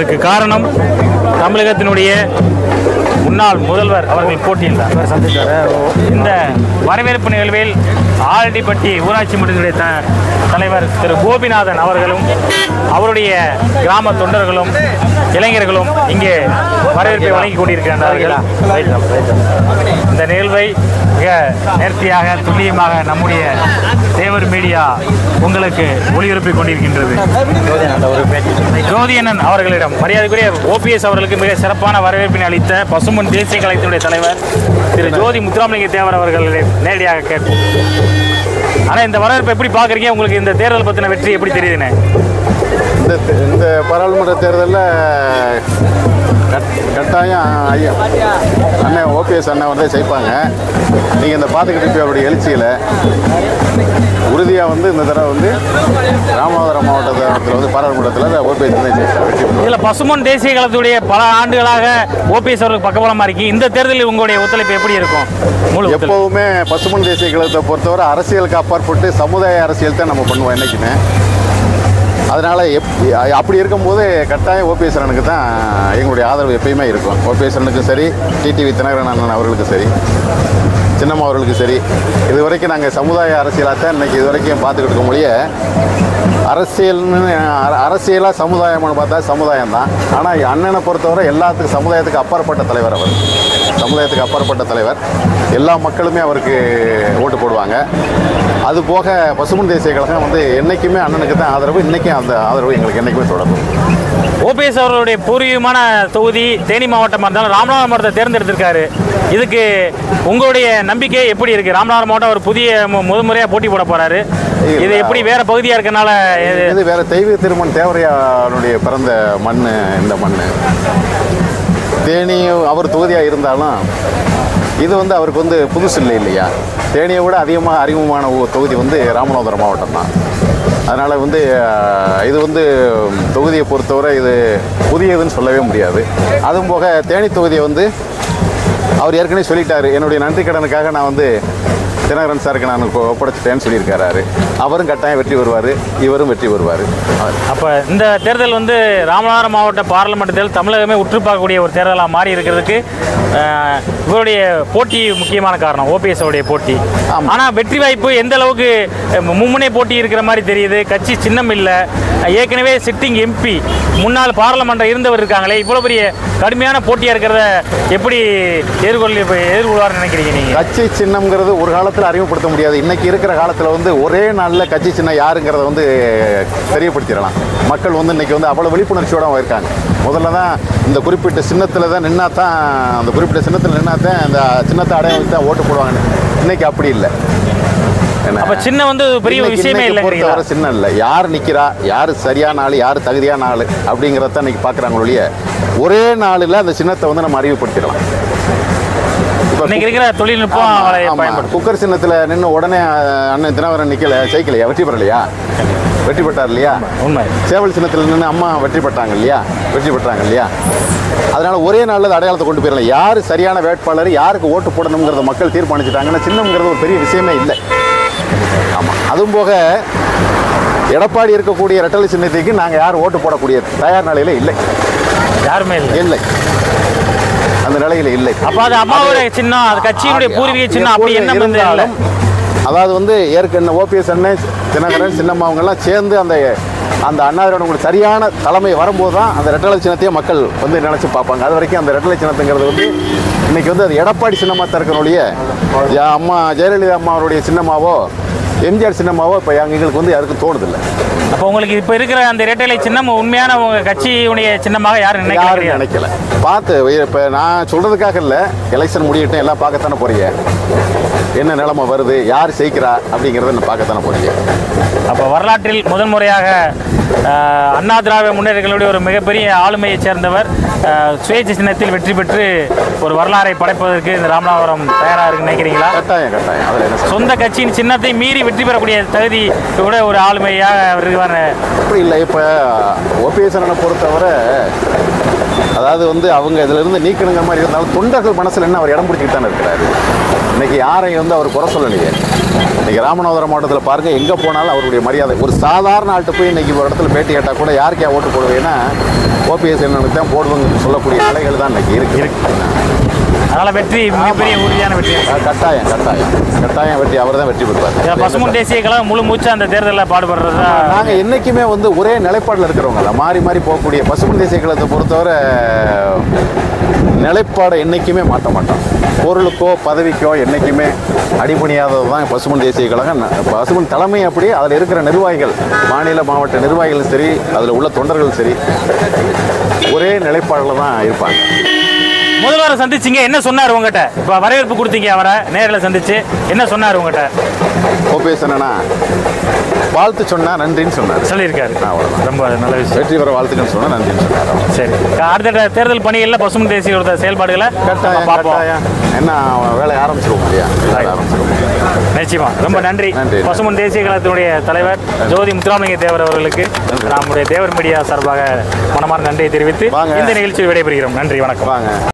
இதற்கு காரணம் தமிழகத்தினுடைய முன்னாள் முதல்வர் அவர்கள் போட்டியிட்டார் சந்தித்தார் இந்த வரவேற்பு நிகழ்வில் ஆலடிப்பட்டி ஊராட்சி மன்றத்தினுடைய த தலைவர் திரு கோபிநாதன் அவர்களும் அவருடைய கிராம தொண்டர்களும் இளைஞர்களும் இங்கே வரவேற்பை வழங்கி கொண்டிருக்கின்றார்கள் இந்த நிகழ்வை மிக நேர்த்தியாக துல்லியமாக நம்முடைய தேவர் மீடியா உங்களுக்கு ஒளிபரப்பிக் கொண்டிருக்கின்றது ஜோதியண்ணன் அவர்களிடம் மரியாதைக்குரிய ஓபிஎஸ் அவர்களுக்கு மிக சிறப்பான வரவேற்பினை அளித்த பசும்பொன் தேசிய கழகத்தினுடைய தலைவர் திரு ஜோதி முத்துராமலிங்க தேவர் அவர்களிடம் நேரடியாக கேட்போம் ஆனால் இந்த வரவேற்பை எப்படி பார்க்குறீங்க உங்களுக்கு இந்த தேர்தல் பற்றின வெற்றி எப்படி தெரியுதுண்ணே இந்த இந்த பாராளுமன்ற தேர்தலில் கட் கட்டாயம் ஐயா அண்ணன் ஓபிஎஸ் அண்ணன் வந்து ஜெயிப்பாங்க நீங்கள் இந்த பார்த்துக்கிட்டு இருப்பீங்க அவருடைய எழுச்சியில் உறுதியாக வந்து இந்த தடவை வந்து ராமநாதபுரம் மாவட்டத்தில் வந்து பாராளுமன்றத்தில் ஓபிஎஸ் தான் ஜெயிப்பாங்க வெற்றி பெறுவார். இதில் பசும்பொன் தேசிய கழகத்துடைய பல ஆண்டுகளாக ஓபிஎஸ் அவர்களுக்கு பக்கபலமாக இருக்கு இந்த தேர்தலில் உங்களுடைய ஒத்துழைப்பு எப்படி இருக்கும் முழு ஒத்துழைப்பு. எப்போவுமே பசுமன் தேசிய கழகத்தை பொறுத்தவரை அரசியலுக்கு அப்பாற்பட்டு சமுதாய அரசியல் தான் நம்ம பண்ணுவோம் என்றைக்குமே அதனால் எப் அப்படி இருக்கும்போது கட்டாயம் ஓபிஎஸ் அண்ணனுக்கு தான் எங்களுடைய ஆதரவு எப்பயுமே இருக்கும் ஓபிஎஸ் அண்ணனுக்கும் சரி டிடிவி தினகரன் அண்ணன் அவர்களுக்கும் சரி சின்னம்மா அவர்களுக்கு சரி இது வரைக்கும் நாங்கள் சமுதாய அரசியலாக தான் இன்றைக்கி இது வரைக்கும் பார்த்துக்கிட்டு இருக்க முடிய அரசியல்னு அர- அரசியலாக சமுதாயம்னு பார்த்தா சமுதாயம் தான் ஆனால் அண்ணனை பொறுத்தவரை எல்லாத்துக்கும் சமுதாயத்துக்கு அப்பாற்பட்ட தலைவர் அவர் சமுதாயத்துக்கு அப்பாற்பட்ட தலைவர் எல்லா மக்களுமே அவருக்கு ஓட்டு போடுவாங்க அது போக பசுமன் தேசிய கழகம் வந்து என்றைக்குமே அண்ணனுக்கு தான் ஆதரவு இன்றைக்கும் அந்த ஆதரவு எங்களுக்கு என்றைக்குமே தொடரும் ஓபிஎஸ் அவர்களுடைய பூர்வீகமான தொகுதி தேனி மாவட்டமாக இருந்தாலும் ராமநாதபுரம் மாவட்டத்தை தேர்ந்தெடுத்திருக்காரு இதுக்கு உங்களுடைய நம்பிக்கை எப்படி இருக்கு ராமநாதபுரம் மாவட்டம் ஒரு புதிய மு- முதல் முறையாக போட்டி போட போறாரு இது எப்படி வேற பகுதியாக இருக்கனால இது- இது வேற தெய்வ திருமண் தேவரையானுடைய பிறந்த மண் இந்த மண் தேனி அவர் தொகுதியாக இருந்தாலும் இது வந்து அவருக்கு வந்து புதுசு இல்லை இல்லையா தேனியை விட அதிகமாக அறிமுகமான ஒரு தொகுதி வந்து ராமநாதபுரம் மாவட்டம் தான் அதனால் வந்து அஹ், இது வந்து தொகுதியை பொறுத்தவரை இது புதியதுன்னு சொல்லவே முடியாது அதுவும் போக தேனி தொகுதியை வந்து அவர் ஏற்கனவே சொல்லிட்டாரு என்னுடைய நன்றி கடனுக்காக நான் வந்து தினகரன் சாருக்கு நான் இப்போ ஒப்படைச்சிட்டேன்னு சொல்லியிருக்காரு அவரும் கட்டாயம் வெற்றி வருவார் இவரும் வெற்றி வருவார் அப்போ இந்த தேர்தல் வந்து ராமநாதபுரம் மாவட்ட பாராளுமன்ற தேர்தல் தமிழகமே உற்று பார்க்கக்கூடிய ஒரு தேர்தலாக மாறி இருக்கிறதுக்கு அஹ், இவருடைய போட்டி முக்கியமான காரணம் ஓபிஎஸ் உடைய போட்டி ஆமா. ஆனால் வெற்றி வாய்ப்பு எந்த அளவுக்கு அஹ், மும்முனை போட்டி இருக்கிற மாதிரி தெரியுது கட்சி சின்னம் இல்லை ஏற்கனவே சிட்டிங் எம்பி முன்னாள் பாராளுமன்றம் இருந்தவர் இருக்காங்களே இவ்வளோ பெரிய கடுமையான போட்டியாக இருக்கிறத எப்படி எதிர்கொள்ள எதிர்கொள்வார்னு நினைக்கிறீங்க நீங்கள் கட்சி சின்னம்ங்கிறது ஒரு காலத்தில் அறிமுகப்படுத்த முடியாது இன்னைக்கு இருக்கிற காலத்தில் வந்து ஒரே நாளில் கட்சி சின்னம் யாருங்கிறத வந்து தெரியப்படுத்திடலாம் மக்கள் வந்து இன்னைக்கு வந்து அவ்வளோ விழிப்புணர்ச்சியோட இருக்காங்க முதல்ல தான் இந்த குறிப்பிட்ட சின்னத்தில் தான் நின்னா தான் அந்த குறிப்பிட்ட சின்னத்தில் நின்னா தான் அந்த சின்னத்தை அடையாளம் வச்சு தான் ஓட்டு போடுவாங்கன்னு இன்னைக்கு அப்படி இல்லை என்ன அப்போ சின்னம் வந்து பெரிய ஒரு இன்னைக்கு- விஷயமே இன்னைக்கு இல்லைங்கிறீங்களா பொறுத்தவரை சின்னம் இல்லை யார் நிற்கிறா யார் சரியான ஆள் யார் தகுதியான ஆள் அப்படிங்கிறத இன்னைக்கு பார்க்குறாங்க ஒழிய ஒரே நாளில் அந்த சின்னத்தை வந்து நம்ம அறிவுப்படுத்திடலாம் இப்ப இன்னைக்கு இருக்கிற தொழில்நுட்பம் ஆமா, அவளை ஆமா. பயன்படுத்தும் குக்கர் சின்னத்தில் நின்று உடனே அஹ், அண்ணன் தினவரன் நிக்கல ஜெயிக்கலையா வெற்றி பெறலையா வெற்றி பெற்றார் இல்லையா உண்மை சேவல் சின்னத்தில் நின்று அம்மா வெற்றி பெற்றாங்க இல்லையா வெற்றி பெற்றாங்க இல்லையா அதனால ஒரே நாளில் அது அடையாளத்தை கொண்டு போயிடலாம் யார் சரியான வேட்பாளர் யாருக்கு ஓட்டு போடணுங்கிறத மக்கள் தீர்மானிச்சிட்டாங்கன்னா சின்னம்ங்கிறது ஒரு பெரிய விஷயமே இல்லை ஆமாம் அதுவும் போக எடப்பாடி இருக்கக்கூடிய ரெட்டலை சின்னத்துக்கு நாங்கள் யாரும் ஓட்டு போடக்கூடிய தயார் நிலையில் இல்லை யாருமே இல்லை இல்லை அந்த நிலையில் இல்லை அப்ப அது அம்மாவோட சின்னம் அது கட்சியினுடைய பூர்வீக சின்னம் அப்படி என்ன வந்து இல்லை இருந்தாலும் அதாவது வந்து ஏற்கனவே ஓபிஎஸ் அண்ணன் தினகரன் சின்னம்மா அவங்கெல்லாம் சேர்ந்து அந்த அந்த அண்ணாதிரோட உங்களுக்கு சரியான தலைமை வரும்போது தான் அந்த ரெட்டலை சின்னத்தையே மக்கள் வந்து நினச்சி பார்ப்பாங்க அது வரைக்கும் அந்த ரெட்டலை சின்னத்துங்கிறது வந்து இன்னைக்கு வந்து அது எடப்பாடி சின்னமாக திறக்கணுடைய அம்மா ஜெயலலிதா அம்மா அவருடைய சின்னமாவோ எம்ஜிஆர் சின்னமாவோ இப்போ எங்களுக்கு வந்து யாருக்கும் தோணுதில்லை அப்போ உங்களுக்கு இப்ப இருக்கிற அந்த இரட்டைலை சின்னம் உண்மையான உங்க கட்சியுடைய சின்னமாக யாரும் யாரும் நினைக்கிறீங்க நினைக்கல பார்த்து இப்போ நான் சொல்கிறதுக்காக இல்லை எலெக்ஷன் முடியட்டும் எல்லாம் பார்க்கத்தானே போறீங்க என்ன நிலைமை வருது யார் ஜெயிக்கிறா அப்படிங்கிறத நான் பார்க்கத்தானே போறீங்க அப்போ வரலாற்றில் முதல் முறையாக அஹ், அண்ணா திராவிட முன்னேற்றங்களுடைய ஒரு மிகப்பெரிய ஆளுமையைச் சேர்ந்தவர் அஹ், சுயேட்சை சின்னத்தில் வெற்றி பெற்று ஒரு வரலாறை படைப்பதற்கு இந்த ராமநாதபுரம் தயாராக இருக்கு நினைக்கிறீங்களா கட்டாயம் கட்டாயம் அதில் என்ன சொல்றது? சொந்த கட்சியின் சின்னத்தை மீறி வெற்றி பெறக்கூடிய தகுதி கூட ஒரு ஆளுமையாக அவர் இருக்கார் அப்படி இல்லை இப்போ ஓபிஎஸ் அண்ணனை பொறுத்தவரை அதாவது வந்து அவங்க இதிலிருந்து நீக்கணுங்கிற மாதிரி இருந்தாலும் தொண்டர்கள் மனசில் என்ன அவர் இடம் பிடிச்சிட்டு தானே இருக்கிறாரு இன்னைக்கு யாரையும் வந்து அவர் குறை சொல்லலையே இன்னைக்கு ராமநாதபுரம் மாவட்டத்தில் பாருங்க எங்கே போனாலும் அவருடைய மரியாதை ஒரு சாதாரண ஆள்கிட்ட போய் இன்னைக்கு ஒரு இடத்துல பேட்டி கேட்டால் கூட யாருக்கே ஓட்டு போடுவேன்னா ஓபிஎஸ் என்னன்னு தான் போடுவோங்கன்னு சொல்லக்கூடிய நிலைகள் தான் இன்னைக்கு இருக்கு அதனால வெற்றி மிகப்பெரிய உறுதியான வெற்றி அஹ் கட்டாயம் கட்டாயம் கட்டாயம் வெற்றி அவர் தான் வெற்றி பெறுவார் பசுமன் தேசிய கழகம் முழு மூச்சா அந்த தேர்தலில் பாடுபடுறதா நாங்கள் என்றைக்குமே வந்து ஒரே நிலைப்பாடில் இருக்கிறவங்க தான் மாறி மாறி போகக்கூடிய பசுமன் தேசிய கழகத்தை பொறுத்தவரை நிலைப்பாடை என்றைக்குமே மாற்ற மாட்டோம் பொருளுக்கோ பதவிக்கோ என்றைக்குமே அடிபணியாதது தான் பசுமன் தேசிய கழகம் ந- பசுமன் தலைமை அப்படி அதில் இருக்கிற நிர்வாகிகள் மாநில மாவட்ட நிர்வாகிகளும் சரி அதில் உள்ள தொண்டர்களும் சரி ஒரே நிலைப்பாடில் தான் இருப்பாங்க முதல்வரை சந்திச்சிங்க என்ன சொன்னார் உங்ககிட்ட இப்போ வரவேற்பு கொடுத்தீங்க அவரை நேரில் சந்திச்சு என்ன சொன்னார் உங்ககிட்ட ஓபிஎஸ் என்னன்னா வாழ்த்து சொன்னா நன்றின்னு சொன்னார் சொல்லியிருக்காரு அவ்வளவுதான். ரொம்ப நல்ல விஷயம் வெற்றி பெற வாழ்த்துக்கள்னு சொன்னா நன்றின்னு சொன்னார் அவ்வளவுதான். சரி அடுத்த தேர்தல் பணிகளில் பசுமன் தேசிய செயல்பாடுகளை நம்ம கட்டாயம் பார்ப்போம் கட்டாயம் என்ன அவன் வேலையை ஆரம்பிச்சிருவோம் இல்லையா வேலையை ஆரம்பிச்சிருவோம் நிச்சயமா ரொம்ப நன்றி நன்றி. பசுமன் தேசிய கழகத்தினுடைய தலைவர் ஜோதி முத்துராமலிங்க தேவர் அவர்களுக்கு நம்முடைய தேவர் மீடியா சார்பாக மனமார்ந்த நன்றியை தெரிவித்து வாங்க. இந்த நிகழ்ச்சியில் விடைபெறுகிறோம் நன்றி வணக்கம் வாங்க